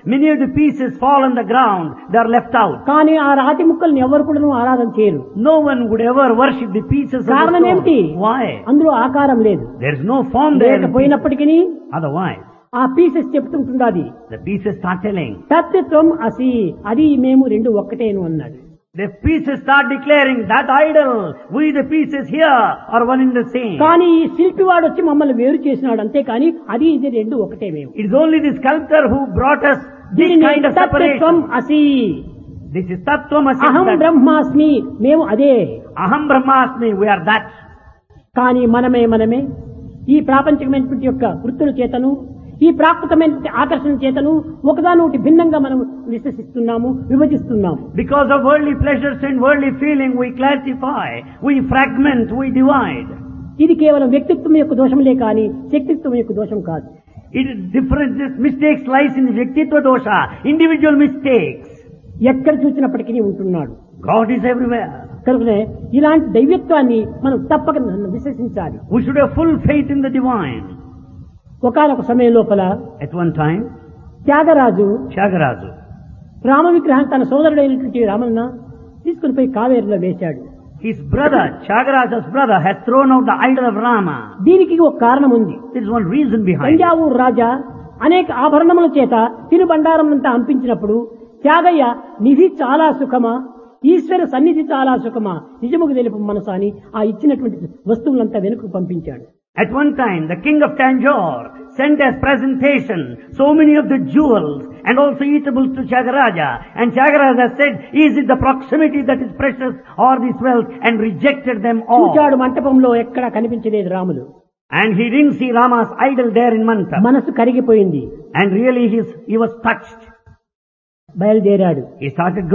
Many of the pieces fall on the ground. They are left out. కానీ ఆ రాతి ముక్కల్ని ఎవరు కూడా ఆరాధన చేయరు No one would ever worship the pieces of the కారణం ఏమిటి stone. Why? అందులో ఆకారం లేదు There is no form there. in pieces. లేకపోయినప్పటికీ Otherwise, ఆ పీసెస్ చెప్తుంటున్నది the pieces start telling. తత్వం అసి అది మేము రెండు ఒక్కటేను అన్నాడు The pieces start declaring that idol, we the pieces here are one in the same. కానీ ఈ శిల్పి వాడు వచ్చి మమ్మల్ని వేరు చేసినాడు అంతేకాని అది ఇది రెండు ఒకటే మేము It is only the sculptor who brought us this దీనిని kind of తత్వం separation. అసి This is Tattvamasi. అహం that- బ్రహ్మాస్మి మేము అదే Aham Brahmasmi, we are that. కానీ మనమే మనమే ఈ ప్రాపంచికమైనటువంటి యొక్క వృత్తుల చేతను ఈ ప్రాకృతమైనటువంటి ఆకర్షణ చేతను ఒకదానొకటి భిన్నంగా మనం విశ్వసిస్తున్నాము విభజిస్తున్నాము Because of worldly pleasures and worldly feeling, we classify, we fragment, we divide. ఇది కేవలం వ్యక్తిత్వం యొక్క దోషములే కానీ శక్తిత్వం యొక్క దోషం కాదు It is different. This mistakes lies in the Vyaktitva dosha, individual mistakes. ఎక్కడ చూసినప్పటికీ ఉంటున్నాడు God is everywhere. కనుకనే ఇలాంటి దైవ్యత్వాన్ని మనం తప్పక విశ్వసించాలి We should have full faith in the divine. ఒకనొక సమయం లోపల At one time, Tyagaraju Tyagaraja, Rama విగ్రహం తన సోదరుడైనటువంటి రామన్న తీసుకుని పోయి కావేరిలో వేశాడు his brother, Tyagaraja's brother, had thrown out the idol of Rama. దీనికి ఒక కారణం ఉంది There is one reason behind it. Thanjavur రాజా అనేక ఆభరణముల చేత తినుబండారం అంతా అంపించినప్పుడు త్యాగయ్య నిధి చాలా సుఖమా ఈశ్వర సన్నిధి చాలా సుఖమా నిజముకు తెలుపు మనసు అని ఆ ఇచ్చినటువంటి వస్తువులంతా వెనుకకు పంపించాడు At one time, the king of Tanjore sent as presentation so many of the jewels and also eatables to Chagaraja. And Chagaraja said, is it the proximity that is precious or this wealth? And rejected them all. చూచాడు మంటపంలో ఎక్కడా కనిపించలేదు Ramulu And he didn't see Rama's idol there in Manta. మనసు కరిగిపోయింది And really he, he was touched. బయలుదేరాడు He started